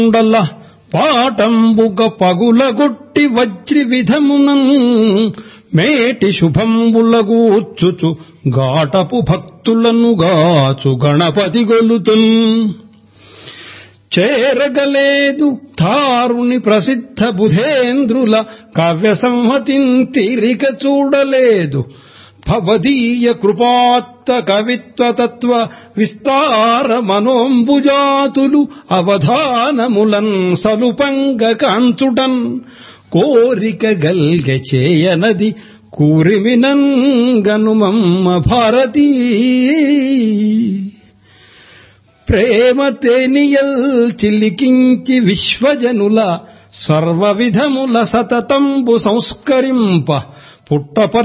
ఉండల పాటంబుగ పగులగొట్టి వజ్రి విధమునం మేటి శుభంబులగూర్చుచు గాటపు భక్తులను గాచు గణపతి గొలుతున్ చేరగలేదు తారుని ప్రసిద్ధ బుధేంద్రుల కావ్య సంహతిన్ తీరిక చూడలేదు భవదీయ కృపాత్త కవిత్వ తత్వ విస్తార మనోంబుజాతులు అవధానములన్ సలుపంగ కాంచుటన్ కోరిక గల్గె చేయనది కూరిమినన్ గనుమమ్మ భారతీ ప్రేమ తేనియల్ చిలికించి విశ్వజనుల సర్వ విధముల సతతంబు సంస్కరింప పుట్టప